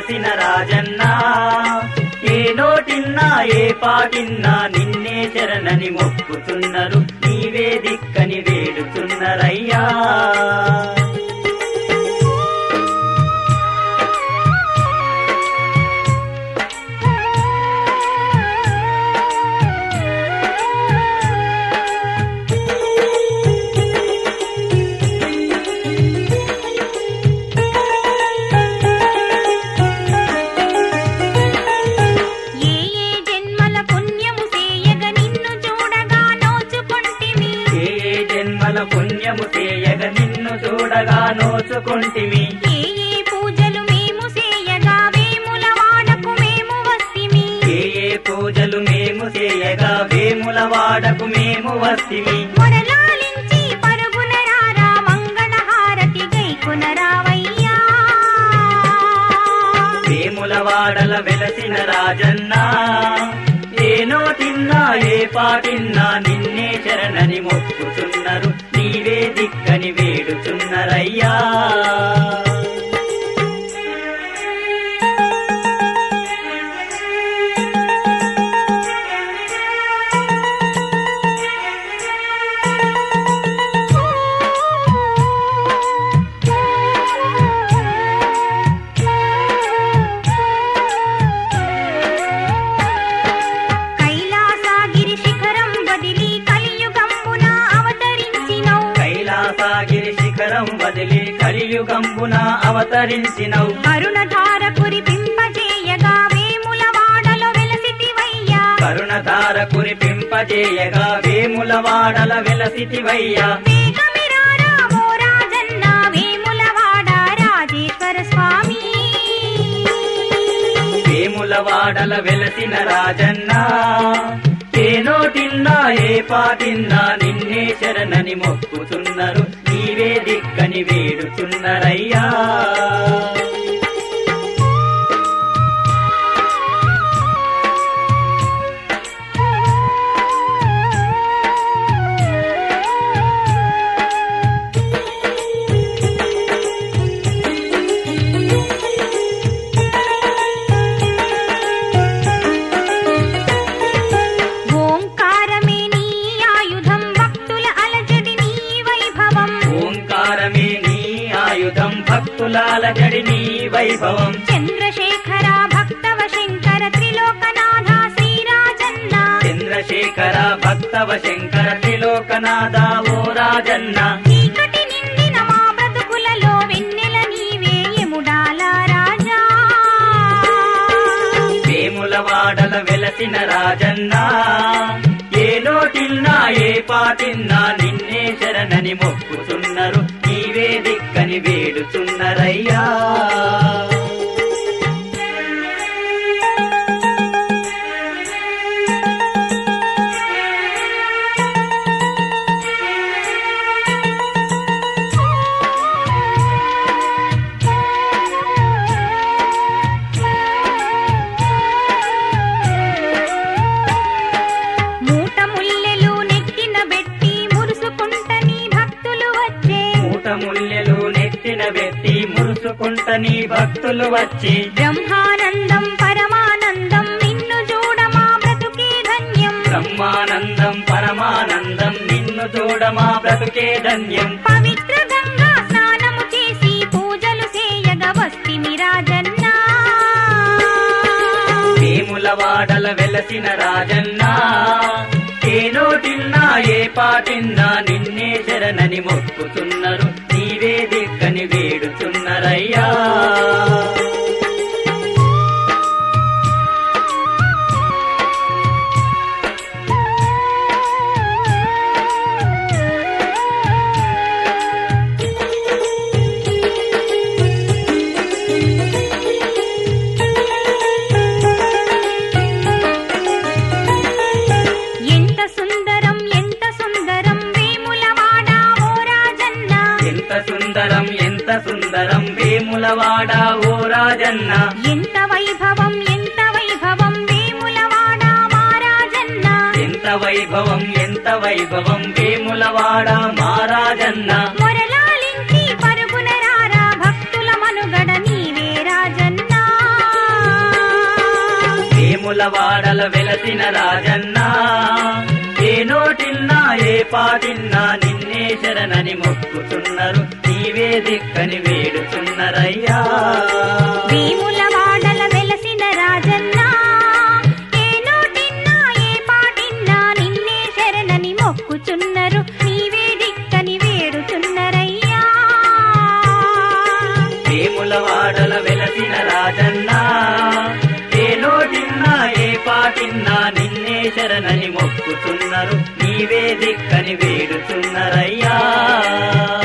వెలసిన రాజన్నా ఏ నోటిన్నా ఏ పాటిన్నా నిన్నే శరణని మొక్కుతున్నారు నీవే దిక్కని వేడుతున్నరయ్యా ఏ ఏ జన్మల పుణ్యము చేయగ నిన్ను చూడగా నోచుకుంటిమి ఏ ఏ జన్మల పుణ్యము చేయగ నిన్ను చూడగా నోచుకుంటిమి ఏ ఏ పూజలు మేము చేయగా వేముల వాడకు మేము వస్తిమి ఏ ఏ పూజలు మేము చేయగా వేముల వాడకు మేము వస్తిమి మొరలాలించి పరుగున రారా మంగళ హారతి గైకున రావయ్యా వేముల వాడల వెలసిన రాజన్నా ఏ నోటిన్నా ఏ పాటిన్నా నిన్నే శరణని మొక్కుతున్నారు నీవే దిక్కని వేడుచున్నరయ్యా కైలాసగిరి శిఖరం వదిలి కలియుగంబున అవతరించినవు కైలాసగిరి శిఖరం వదిలి కలియుగంబున అవతరించినవు కరుణధార కురిపింపజేయగా వేముల వాడలో వెలసితివయ్యా కరుణధార కురిపింపజేయగా వేముల వాడల వెలసితివయ్యా వేగమిరారా ఓ రాజన్న వేముల వాడ రాజేశ్వర స్వామి వేముల వాడల వెలసిన రాజన్నా ఏ నోటిన్నా ఏ పాటిన్నా నిన్నే శరణని మొక్కుతున్నారు నీవే దిక్కని వేడుచున్నరయ్యా ఓంకారమే నీ ఆయుధం భక్తుల అలజడి నీ వైభవం ఓంకారమే నీ ఆయుధం భక్తులాల జడి నీ వైభవం చంద్రశేఖర భక్తవ శంకర త్రిలోకనాథ శ్రీరాజన్న చంద్రశేఖర భక్తవ శంకర త్రిలోకనాథ ఓ రాజన్న చీకటి నిండిన మా బ్రతుకులలో వెన్నెల నీవే ఎముడాల రాజా వేముల వాడల వెలసిన రాజన్నా ఏ నోటిన్నా ఏ పాటిన్నా నిన్నే శరణని మొక్కుతున్నారు నీవే దిక్కని వేడుచున్నరయ్యా మూట ముల్లెలు నెక్కిన బెట్టి మురుసుకుంట నీ భక్తులు వచ్చే మూట ముల్లెలు నెత్తిన వెత్తి మురుసుకుంట నీ భక్తులు వచ్చి బ్రహ్మానందం పరమానందం నిన్ను చూడ మా బ్రతుకే ధన్యం బ్రహ్మానందం పరమానందం నిన్ను చూడమా బ్రతుకే ధన్యం పవిత్ర గంగా స్నానము చేసి పూజలు చేయగ వస్తిమి రాజన్నా వేముల వాడల వెలసిన రాజన్నా ఏ నోటిన్నా ఏ పాటిన్నా నిన్నే శరణని మొక్కుతున్నారు నీవే దిక్కని వేడుచున్నరయ్యా ఎంత సుందరం ఎంత సుందరం వేముల వాడా ఓ రాజన్న ఎంత సుందరం ఎంత సుందరం వేములవాడ ఓ రాజన్న ఎంత వైభవం ఎంత వైభవం వేముల వాడా మా రాజన్న ఎంత వైభవం ఎంత వైభవం వేములవాడ మా రాజన్న మొరలాలించి పరుగున రారా భక్తుల మనుగడ నీవే రాజన్నా వాడల వెలసిన రాజన్న ఏ నోటిన్నా ఏ పాటిన్నా నిన్నే శరణని మొక్కుతున్నారు నీవే దిక్కని వేడుచున్నరయ్యా భీముల వాడల వెలసిన రాజన్న ఏ నోటిన్నా ఏ పాటిన్నా నిన్నే శరణని మొక్కుచున్నరు నీవే దిక్కని వేడుచున్నరయ్యా వేముల వాడల వెలసిన రాజన్న ఏ నోటిన్నా ఏ పాటిన్నా నిన్నే శరణని మొక్కుతున్నారు నీవే దిక్కని వేడుచున్నరయ్యా